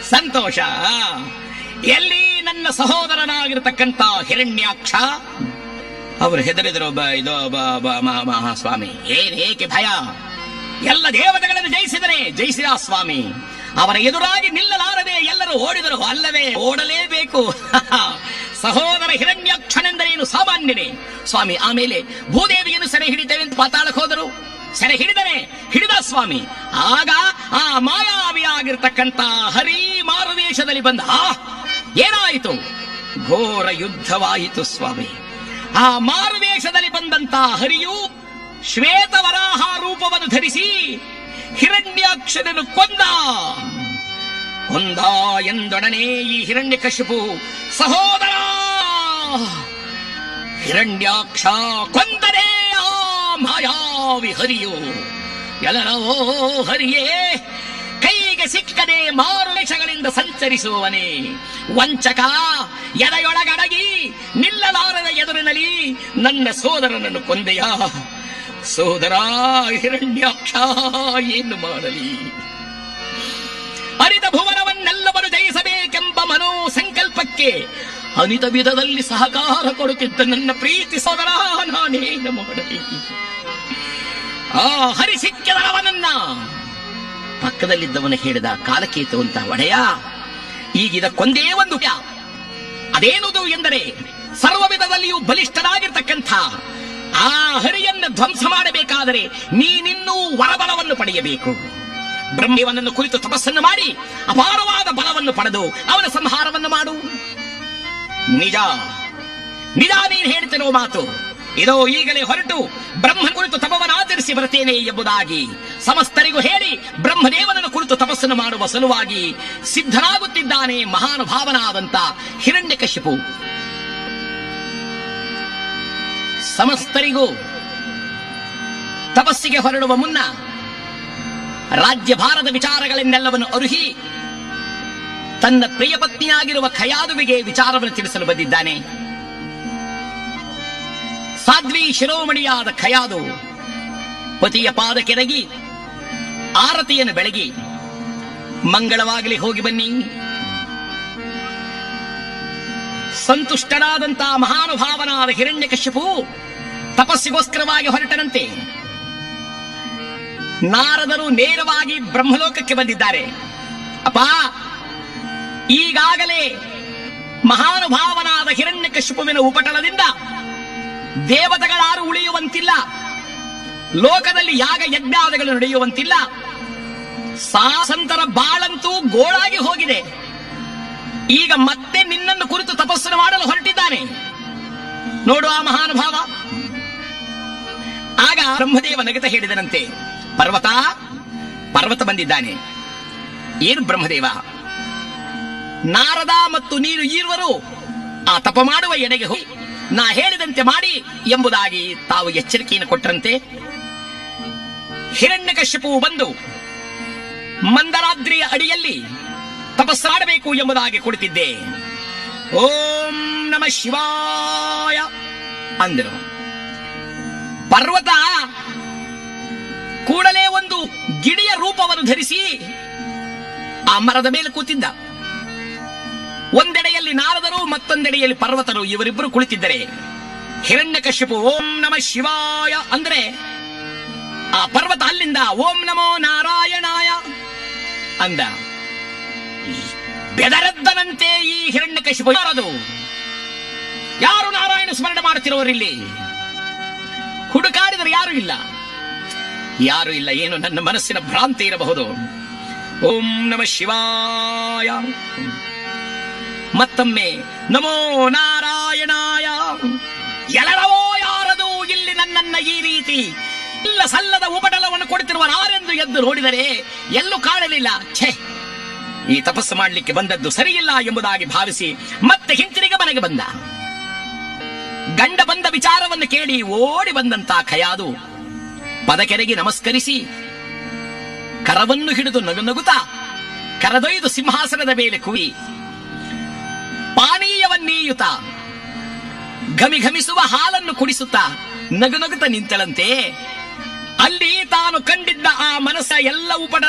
ಸಂತೋಷ ಎಲ್ಲಿ ನನ್ನ ಸಹೋದರನಾಗಿರತಕ್ಕಂತ ಹಿರಣ್ಯಾಕ್ಷ ಅವರು ಹೆದರಿದರು ಬ ಇದು ಬ- ಬ- ಮ- ಮ- ಸ್ವಾಮಿ ಏನ್ ಏಕೆ ಭಯ ಎಲ್ಲ ದೇವತೆಗಳನ್ನು ಜಯಿಸಿದರೆ ಜಯಿಸಿದ ಸ್ವಾಮಿ ಅವರ ಎದುರಾಗಿ ನಿಲ್ಲಲಾರದೆ ಎಲ್ಲರೂ ಓಡಿದರು ಅಲ್ಲವೇ ಓಡಲೇಬೇಕು ಸಹೋದರ ಹಿರಣ್ಯಾಕ್ಷನೆಂದರೇನು ಸಾಮಾನ್ಯನೇ ಸ್ವಾಮಿ ಆಮೇಲೆ ಭೂದೇವಿಯನ್ನು ಸೆರೆ ಹಿಡಿತೇವೆ ಅಂತ ಪಾತಾಳಕ್ಕೆ ಹೋದರು ಸೆರೆ ಹಿಡಿದರೆ ಹಿಡಿದ ಸ್ವಾಮಿ ಆಗ ಆ ಮಾಯಾವಿಯಾಗಿರ್ತಕ್ಕಂತ ಹರಿ ಮಾರುದೇಶದಲ್ಲಿ ಬಂದ ಆ, ಏನಾಯಿತು ಘೋರ ಯುದ್ಧವಾಯಿತು ಸ್ವಾಮಿ ಆ ಮಾರುವೇಷದಲ್ಲಿ ಬಂದಂತ ಹರಿಯು ಶ್ವೇತವರಾಹ ರೂಪವನ್ನು ಧರಿಸಿ ಹಿರಣ್ಯಾಕ್ಷರನ್ನು ಕೊಂದ ಕೊಂದ ಎಂದೊಡನೆ ಈ ಹಿರಣ್ಯಕಶಿಪು ಸಹೋದರ ಹಿರಣ್ಯಾಕ್ಷ ಕೊಂದರೆ ಆ ಮಾಯಾವಿ ಹರಿಯು ಎಲ್ಲರೋ ಹರಿಯೇ ಕೈಗೆ ಸಿಕ್ಕದೆ ಮಾರುವೇಷಗಳಿಂದ ಸಂಚರಿಸುವವನೇ ವಂಚಕ ಎದೆಯೊಳಗಡಗಿ ನಿಲ್ಲಲಾರದ ಎದುರಿನಲ್ಲಿ ನನ್ನ ಸೋದರನನ್ನು ಕೊಂದೆಯ ಸೋದರ ಹಿರಣ್ಯಾಕ್ಷ ಏನು ಮಾಡಲಿ ಅರಿತ ಭುವನವನ್ನೆಲ್ಲವರು ಜಯಿಸಬೇಕೆಂಬ ಮನೋ ಸಂಕಲ್ಪಕ್ಕೆ ಅನಿತ ವಿಧದಲ್ಲಿ ಸಹಕಾರ ಕೊಡುತ್ತಿದ್ದ ನನ್ನ ಪ್ರೀತಿ ಸೋದರ ನಾನೇನು ಮಾಡಲಿ ಆ ಹರಿ ಸಿಕ್ಕಿದರವನನ್ನ ಪಕ್ಕದಲ್ಲಿದ್ದವನು ಹೇಳಿದ ಕಾಲಕೇತು ಅಂತ ಒಡೆಯ ಈಗ ಇದಕ್ಕೊಂದೇ ಒಂದು ಉಪಾಯ. ಅದೇನುದು ಎಂದರೆ ಸರ್ವ ವಿಧದಲ್ಲಿಯೂ ಬಲಿಷ್ಠನಾಗಿರ್ತಕ್ಕಂಥ ಆ ಹರಿಯನ್ನು ಧ್ವಂಸ ಮಾಡಬೇಕಾದರೆ ನೀನಿನ್ನೂ ವರಬಲವನ್ನು ಪಡೆಯಬೇಕು ಬ್ರಹ್ಮದೇವನನ್ನು ಕುರಿತು ತಪಸ್ಸನ್ನು ಮಾಡಿ ಅಪಾರವಾದ ಬಲವನ್ನು ಪಡೆದು ಅವನ ಸಂಹಾರವನ್ನು ಮಾಡು ನಿಜ ನಿಜ ನೀನು ಹೇಳ್ತಿರೋ ಮಾತು ಇದೋ ಈಗಲೇ ಹೊರಟು ಬ್ರಹ್ಮನ ಕುರಿತು ತಪವನ್ನು ಆಚರಿಸಿ ಬರುತ್ತೇನೆ ಎಂಬುದಾಗಿ ಸಮಸ್ತರಿಗೂ ಹೇಳಿ ಬ್ರಹ್ಮದೇವನನ್ನು ಕುರಿತು ತಪಸ್ಸನ್ನು ಮಾಡುವ ಸಲುವಾಗಿ ಸಿದ್ಧನಾಗುತ್ತಿದ್ದಾನೆ ಮಹಾನುಭಾವನಾದಂತ ಹಿರಣ್ಯಕಶಿಪು ಸಮಸ್ತರಿಗೂ ತಪಸ್ಸಿಗೆ ಹೊರಡುವ ಮುನ್ನ ರಾಜ್ಯಭಾರದ ವಿಚಾರಗಳನ್ನೆಲ್ಲವನ್ನು ಅರುಹಿ ತನ್ನ ಪ್ರಿಯ ಪತ್ನಿಯಾಗಿರುವ ಖಯಾದುವಿಗೆ ವಿಚಾರವನ್ನು ತಿಳಿಸಲು ಬಂದಿದ್ದಾನೆ ಸಾಧ್ವಿ ಶಿರೋಮಣಿಯಾದ ಖಯಾದು ಪತಿಯ ಪಾದಕೆರಗಿ ಆರತಿಯನ್ನು ಬೆಳಗಿ ಮಂಗಳವಾಗಲಿ ಹೋಗಿ ಬನ್ನಿ ಸಂತುಷ್ಟನಾದಂತಹ ಮಹಾನುಭಾವನಾದ ಹಿರಣ್ಯಕಶ್ಯಪು ತಪಸ್ಸಿಗೋಸ್ಕರವಾಗಿ ಹೊರಟನಂತೆ ನಾರದರು ನೇರವಾಗಿ ಬ್ರಹ್ಮಲೋಕಕ್ಕೆ ಬಂದಿದ್ದಾರೆ ಅಪ್ಪ ಈಗಾಗಲೇ ಮಹಾನುಭಾವನಾದ ಹಿರಣ್ಯಕಶ್ಯಪುವಿನ ಉಪಟಳದಿಂದ ದೇವತೆಗಳಾರು ಉಳಿಯುವಂತಿಲ್ಲ ಲೋಕದಲ್ಲಿ ಯಾಗ ಯಜ್ಞಾದಗಳು ನಡೆಯುವಂತಿಲ್ಲ ಸಾಸಂತರ ಬಾಳಂತೂ ಗೋಳಾಗಿ ಹೋಗಿದೆ ಈಗ ಮತ್ತೆ ನಿನ್ನನ್ನು ಕುರಿತು ತಪಸ್ಸನ್ನು ಮಾಡಲು ಹೊರಟಿದ್ದಾನೆ ನೋಡು ಆ ಮಹಾನುಭಾವ ಆಗ ಬ್ರಹ್ಮದೇವ ನಗತ ಹೇಳಿದನಂತೆ ಪರ್ವತ ಪರ್ವತ ಬಂದಿದ್ದಾನೆ ಏನು ಬ್ರಹ್ಮದೇವ ನಾರದ ಮತ್ತು ನೀನು ಈರುವರು ಆ ತಪ ಮಾಡುವ ಎಡೆಗೆ ಹೋಗಿ ನಾ ಹೇಳಿದಂತೆ ಮಾಡಿ ಎಂಬುದಾಗಿ ತಾವು ಎಚ್ಚರಿಕೆಯನ್ನು ಕೊಟ್ಟರಂತೆ ಹಿರಣ್ಯಕಶ್ಯಪು ಬಂದು ಮಂದರಾದ್ರಿಯ ಅಡಿಯಲ್ಲಿ ತಪಸ್ಸಾಡಬೇಕು ಎಂಬುದಾಗಿ ಕುಳಿತಿದ್ದೆ ಓಂ ನಮ ಶಿವಾಯ ಅಂದರು ಪರ್ವತ ಕೂಡಲೇ ಒಂದು ಗಿಡಿಯ ರೂಪವನ್ನು ಧರಿಸಿ ಆ ಮರದ ಮೇಲೆ ಕೂತಿದ್ದ ಒಂದೆಡೆಯಲ್ಲಿ ನಾರದರು ಮತ್ತೊಂದೆಡೆಯಲ್ಲಿ ಪರ್ವತರು ಇವರಿಬ್ಬರು ಕುಳಿತಿದ್ದರೆ ಹಿರಣ್ಯಕಶ್ಯಪು ಓಂ ನಮ ಶಿವಾಯ ಅಂದ್ರೆ ಆ ಪರ್ವತ ಅಲ್ಲಿಂದ ಓಂ ನಮೋ ನಾರಾಯಣಾಯ ಅಂದ ಬೆದರದ್ದನಂತೆ ಈ ಹಿರಣ್ಯಕಶಿಪು ಯಾರದು ಯಾರು ನಾರಾಯಣ ಸ್ಮರಣೆ ಮಾಡುತ್ತಿರುವರಿಲ್ಲಿ ಹುಡುಕಾಡಿದರೆ ಯಾರು ಇಲ್ಲ ಯಾರು ಇಲ್ಲ ಏನು ನನ್ನ ಮನಸ್ಸಿನ ಭ್ರಾಂತಿ ಇರಬಹುದು ಓಂ ನಮ ಶಿವಾಯ ಮತ್ತೊಮ್ಮೆ ನಮೋ ನಾರಾಯಣಾಯ ಎಲ್ಲರವೋ ಯಾರದು ಇಲ್ಲಿ ನನ್ನನ್ನ ಈ ರೀತಿ ಇಲ್ಲ ಸಲ್ಲದ ಉಪಟಳವನ್ನು ಕೊಡುತ್ತಿರುವ ನಾರೆಂದು ಎದ್ದು ನೋಡಿದರೆ ಎಲ್ಲೂ ಕಾಣಲಿಲ್ಲ ಛೇ ಈ ತಪಸ್ಸು ಮಾಡಲಿಕ್ಕೆ ಬಂದದ್ದು ಸರಿಯಿಲ್ಲ ಎಂಬುದಾಗಿ ಭಾವಿಸಿ ಮತ್ತೆ ಹಿಂತಿರುಗಿ ಮನೆಗೆ ಬಂದ ಗಂಡ ಬಂದ ವಿಚಾರವನ್ನು ಕೇಳಿ ಓಡಿ ಬಂದಂತ ಖಯಾದು ಪದಕೆರೆಗೆ ನಮಸ್ಕರಿಸಿ ಕರವನ್ನು ಹಿಡಿದು ನಗು ನಗುತ್ತಾ ಕರೆದೊಯ್ದು ಸಿಂಹಾಸನದ ಮೇಲೆ ಕುವಿ ಪಾನೀಯವನ್ನೀಯುತ್ತ ಘಮಿ ಘಮಿಸುವ ಹಾಲನ್ನು ಕುಡಿಸುತ್ತಾ ನಗು ನಗುತ್ತಾ ನಿಂತಳಂತೆ ಅಲ್ಲಿ ತಾನು ಕಂಡಿದ್ದ ಆ ಮನಸ್ಸ ಎಲ್ಲ ಉಪಟ